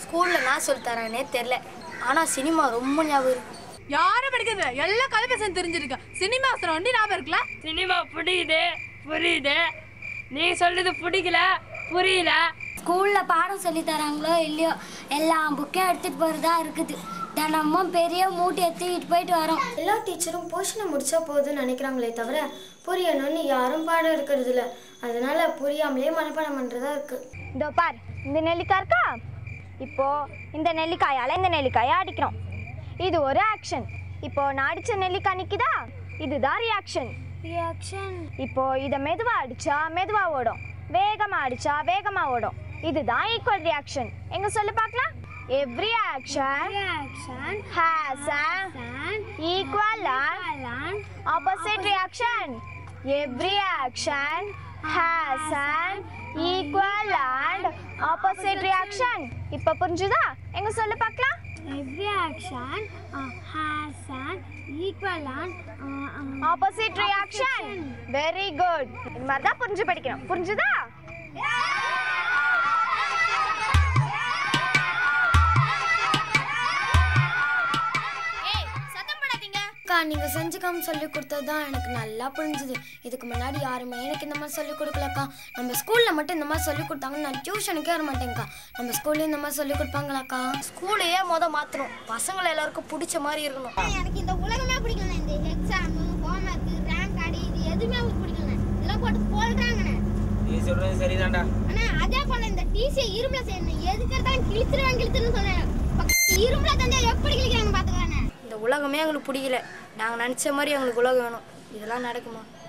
ஸ்கூலில் நான் சொல்லி தரேனே தெரில ஆனால் சினிமா ரொம்ப ஞாபகம் இருக்கு யாரும் படிக்கிறது எல்லாம் கலைப்பேசன் தெரிஞ்சிருக்கு சினிமா ஒண்டி ஞாபகம் இருக்குல்ல சினிமா பிடிக்குது புரியுது நீ சொல்றது பிடிக்கல புரியல ஸ்கூலில் பாடம் சொல்லி தராங்களோ இல்லையோ எல்லா புக்கையும் எடுத்துகிட்டு போகிறதா இருக்குது தினமும் பெரிய மூட்டை எடுத்துக்கிட்டு போயிட்டு வரோம் எல்லா டீச்சரும் போர்ஷனை முடிச்சா போதும்னு நினைக்கிறாங்களே தவிர புரியணும்னு யாரும் பாடம் இருக்கிறது இல்ல அதனால புரியாமலே மனப்பாடம் பண்றதா இருக்கு இதோ பார் இந்த நெல்லிக்காய் இருக்கா இப்போ இந்த நெல்லிக்காயால இந்த நெல்லிக்காயை அடிக்கிறோம் இது ஒரு ஆக்ஷன் இப்போ நான் அடிச்ச நெல்லிக்காய் நிக்குதா இதுதான் ரியாக்ஷன் ரியாக்ஷன் இப்போ இதை மெதுவா அடிச்சா மெதுவா ஓடும் வேகமா அடிச்சா வேகமா ஓடும் இதுதான் ஈக்குவல் ரியாக்ஷன் எங்க சொல்லு பார்க்கலாம் every action reaction has an equal and opposite reaction every action has an equal and opposite reaction இப்போ புரிஞ்சுதா எங்க சொல்லு பார்க்கலாம் every action has an equal and opposite reaction very good இது மாதிரி தான் புரிஞ்சு படிக்கணும் புரிஞ்சுதா அக்கா நீங்க செஞ்சுக்காம சொல்லி கொடுத்தது தான் எனக்கு நல்லா புரிஞ்சுது இதுக்கு முன்னாடி யாருமே எனக்கு இந்த மாதிரி சொல்லி கொடுக்கலக்கா நம்ம ஸ்கூல்ல மட்டும் இந்த மாதிரி சொல்லி கொடுத்தாங்க நான் டியூஷனுக்கே வர மாட்டேங்க்கா நம்ம ஸ்கூல்ல இந்த மாதிரி சொல்லி கொடுப்பாங்களாக்கா ஸ்கூலையே மொதல் மாற்றணும் பசங்களை எல்லாருக்கும் பிடிச்ச மாதிரி இருக்கணும் எனக்கு இந்த உலகமே பிடிக்கல இந்த எக்ஸாம் ஹோம்ஒர்க் ரேங்க் அடி இது எதுவுமே அவங்களுக்கு பிடிக்கல இதெல்லாம் போட்டு போடுறாங்கண்ணே நீ சொல்றது சரிதான்டா ஆனா அதே போல இந்த டிசி இரும்புல செய்யணும் எதுக்கு எடுத்தாலும் கிழிச்சிருவேன் கிழிச்சிருன்னு சொன்னேன் பக்கத்து இரும்புல தந்தா எப்படி கிழிக்கிறாங்க பாத்துக்கானே இந்த உலகமே எங்களுக்கு பிடிக்கல நாங்கள் நினச்ச மாதிரி எங்களுக்கு உலகம் வேணும் இதெல்லாம் நடக்குமா